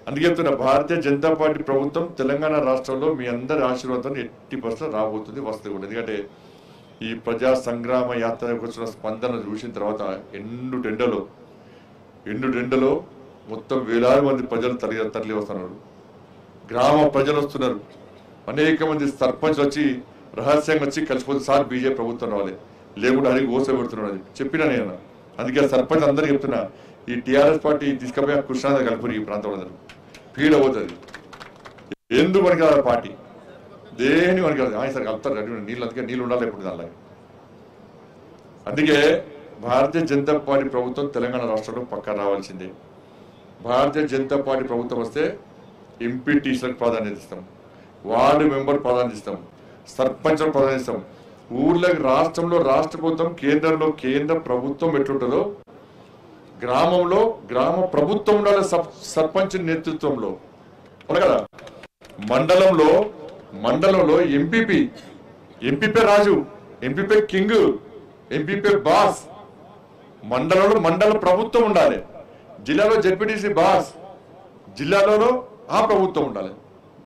అందుకే చెప్తున్నా భారతీయ జనతా పార్టీ ప్రభుత్వం తెలంగాణ రాష్ట్రంలో మీ అందరి ఆశీర్వాదం ఎట్టి పర్సెంట్ రాబోతుంది వస్తుంది కూడా ఎందుకంటే ఈ ప్రజా సంగ్రామ యాత్రకు వచ్చిన స్పందన చూసిన తర్వాత ఎండు టెండలో ఎండు టెండలో మొత్తం వేలాది మంది ప్రజలు తరలి తరలి వస్తున్నారు గ్రామ ప్రజలు వస్తున్నారు అనేక మంది సర్పంచ్ వచ్చి రహస్యంగా వచ్చి కలిసిపోతే సార్ బీజేపీ ప్రభుత్వం రావాలి లేకుండా అది ఓస పెడుతున్నాడు అది చెప్పినా నేను అందుకే సర్పంచ్ అందరికీ చెప్తున్నా ఈ టీఆర్ఎస్ పార్టీ తీసుకుపోయి ఆ కృష్ణానగర్ కలుపురు ఈ ప్రాంతంలో అందరూ ఫీల్ అవుతుంది ఎందుకు మనకి ఆ పార్టీ దేని మనకి ఆయన సార్ కలుపుతారు రెడీ ఉండండి. నీళ్ళు అందుకే నీళ్ళు ఉండాలి ఎప్పుడు దానిలో అందుకే భారతీయ జనతా పార్టీ ప్రభుత్వం తెలంగాణ రాష్ట్రంలో పక్కా రావాల్సిందే భారతీయ జనతా పార్టీ ప్రభుత్వం వస్తే ఎంపీటీసీలకు ప్రాధాన్యత ఇస్తాం వార్డు మెంబర్ ప్రాధాన్యత ఇస్తాం సర్పంచ్లకు ప్రాధాన్యత ఇస్తాం ఊర్లకు రాష్ట్రంలో రాష్ట్ర ప్రభుత్వం కేంద్రంలో కేంద్ర ప్రభుత్వం ఎట్లుంటుందో గ్రామంలో గ్రామ ప్రభుత్వం ఉండాలి సర్- సర్పంచ్ నేతృత్వంలో అవును కదా మండలంలో మండలంలో ఎంపీపీ ఎంపీపీ రాజు ఎంపీపీ కింగ్ ఎంపీపీ బాస్ మండలంలో మండల ప్రభుత్వం ఉండాలి జిల్లాలో జెడ్పీటీసీ బాస్ జిల్లాలో ఆ ప్రభుత్వం ఉండాలి